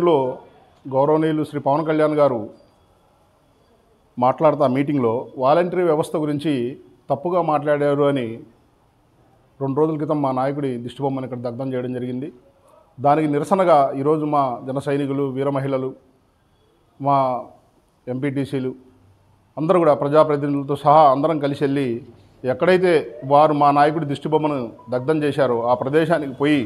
పార్లమెంట్లో గౌరవనీయులు శ్రీ పవన్ కళ్యాణ్ గారు మాట్లాడుతూ ఆ మీటింగ్లో వాలంటరీ వ్యవస్థ గురించి తప్పుగా మాట్లాడారు అని రెండు రోజుల క్రితం మా నాయకుడి దిష్టిబొమ్మని ఇక్కడ దగ్ధం చేయడం జరిగింది దానికి నిరసనగా ఈరోజు మా జన సైనికులు వీర మహిళలు మా ఎంపీటీసీలు అందరూ కూడా ప్రజాప్రతినిధులతో సహా అందరం కలిసి వెళ్ళి ఎక్కడైతే వారు మా నాయకుడి దిష్టిబొమ్మను దగ్ధం చేశారో ఆ ప్రదేశానికి పోయి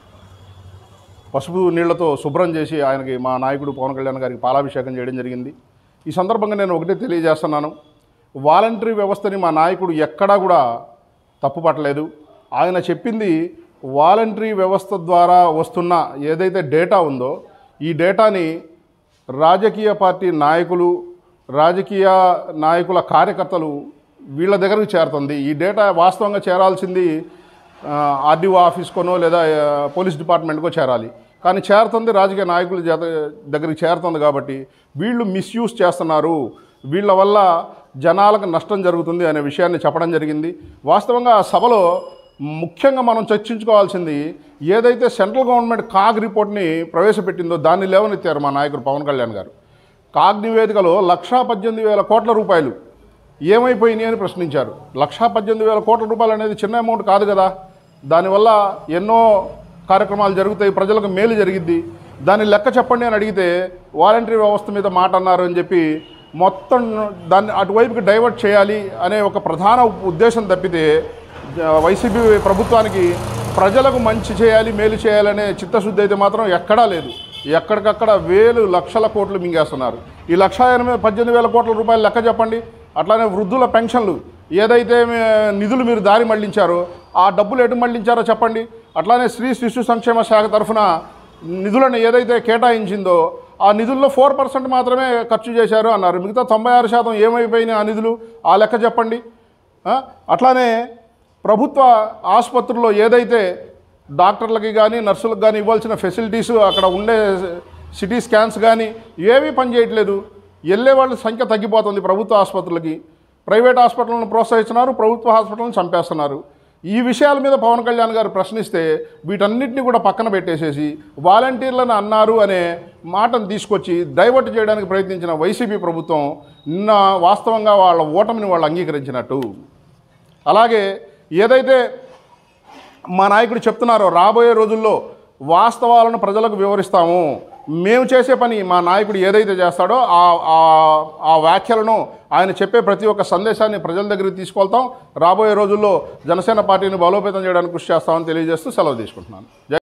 పసుపు నీళ్లతో శుభ్రం చేసి ఆయనకి మా నాయకుడు పవన్ కళ్యాణ్ గారికి పాలాభిషేకం చేయడం జరిగింది ఈ సందర్భంగా నేను ఒకటే తెలియజేస్తున్నాను వాలంటరీ వ్యవస్థని మా నాయకుడు ఎక్కడా కూడా తప్పుపట్టలేదు ఆయన చెప్పింది వాలంటరీ వ్యవస్థ ద్వారా వస్తున్న ఏదైతే డేటా ఉందో ఈ డేటాని రాజకీయ పార్టీ నాయకులు రాజకీయ నాయకుల కార్యకర్తలు వీళ్ళ దగ్గరకు చేరుతుంది ఈ డేటా వాస్తవంగా చేరాల్సింది ఆర్డీఓ ఆఫీస్కోనో లేదా ఆ, పోలీస్ డిపార్ట్మెంట్కో చేరాలి కానీ చేరుతుంది రాజకీయ నాయకుల చేత దగ్గరికి చేరుతుంది కాబట్టి వీళ్ళు మిస్యూజ్ చేస్తున్నారు వీళ్ళ వల్ల జనాలకు నష్టం జరుగుతుంది అనే విషయాన్ని చెప్పడం జరిగింది వాస్తవంగా ఆ సభలో ముఖ్యంగా మనం చర్చించుకోవాల్సింది ఏదైతే సెంట్రల్ గవర్నమెంట్ కాగ్ రిపోర్ట్ని ప్రవేశపెట్టిందో దాన్ని లేవనెత్తారు మా నాయకుడు పవన్ కళ్యాణ్ గారు కాగ్ నివేదికలో లక్షా పద్దెనిమిది వేల కోట్ల రూపాయలు ఏమైపోయినాయి అని ప్రశ్నించారు లక్షా పద్దెనిమిది వేల కోట్ల రూపాయలు అనేది చిన్న అమౌంట్ కాదు కదా దానివల్ల ఎన్నో కార్యక్రమాలు జరుగుతాయి ప్రజలకు మేలు జరిగిద్ది దాని లెక్క చెప్పండి అని అడిగితే వాలంటరీ వ్యవస్థ మీద మాట అన్నారు అని చెప్పి మొత్తం దాన్ని అటువైపుకి డైవర్ట్ చేయాలి అనే ఒక ప్రధాన ఉద్దేశం తప్పితే జ- వైసీపీ ప్రభుత్వానికి ప్రజలకు మంచి చేయాలి మేలు చేయాలనే చిత్తశుద్ధి అయితే మాత్రం ఎక్కడా లేదు ఎక్కడికక్కడ వేలు లక్షల కోట్లు మింగేస్తున్నారు ఈ లక్ష ఎనిమిది పద్దెనిమిది వేల కోట్ల రూపాయలు లెక్క చెప్పండి అట్లానే వృద్ధుల పెన్షన్లు ఏదైతే మీ- నిధులు మీరు దారి మళ్లించారో ఆ డబ్బులు ఎటు మళ్లించారో చెప్పండి అట్లానే స్త్రీ శిశు సంక్షేమ శాఖ తరఫున నిధులను ఏదైతే కేటాయించిందో ఆ నిధుల్లో ఫోర్ పర్సెంట్ మాత్రమే ఖర్చు చేశారు అన్నారు మిగతా తొంభై ఆరు శాతం ఏమైపోయినాయి ఆ నిధులు ఆ లెక్క చెప్పండి ఆ? అట్లానే ప్రభుత్వ ఆసుపత్రుల్లో ఏదైతే డాక్టర్లకి కానీ నర్సులకు కానీ ఇవ్వాల్సిన ఫెసిలిటీస్ అక్కడ ఉండే సిటీ స్కాన్స్ కానీ ఏమీ పనిచేయట్లేదు వెళ్ళే వాళ్ళ సంఖ్య తగ్గిపోతుంది ప్రభుత్వ ఆసుపత్రులకి ప్రైవేట్ హాస్పిటల్ను ప్రోత్సహిస్తున్నారు ప్రభుత్వ హాస్పిటల్ని చంపేస్తున్నారు ఈ విషయాల మీద పవన్ కళ్యాణ్ గారు ప్రశ్నిస్తే వీటన్నిటిని కూడా పక్కన పెట్టేసేసి వాలంటీర్లను అన్నారు అనే మాటను తీసుకొచ్చి డైవర్ట్ చేయడానికి ప్రయత్నించిన వైసీపీ ప్రభుత్వం నిన్న వాస్తవంగా వాళ్ళ ఓటమిని వాళ్ళు అంగీకరించినట్టు అలాగే ఏదైతే మా నాయకుడు చెప్తున్నారో రాబోయే రోజుల్లో వాస్తవాలను ప్రజలకు వివరిస్తాము మేము చేసే పని మా నాయకుడు ఏదైతే చేస్తాడో ఆ ఆ- ఆ వ్యాఖ్యలను ఆయన చెప్పే ప్రతి ఒక్క సందేశాన్ని ప్రజల దగ్గరికి తీసుకెళ్తాం రాబోయే రోజుల్లో జనసేన పార్టీని బలోపేతం చేయడానికి కృషి చేస్తామని తెలియజేస్తూ సెలవు తీసుకుంటున్నాను జై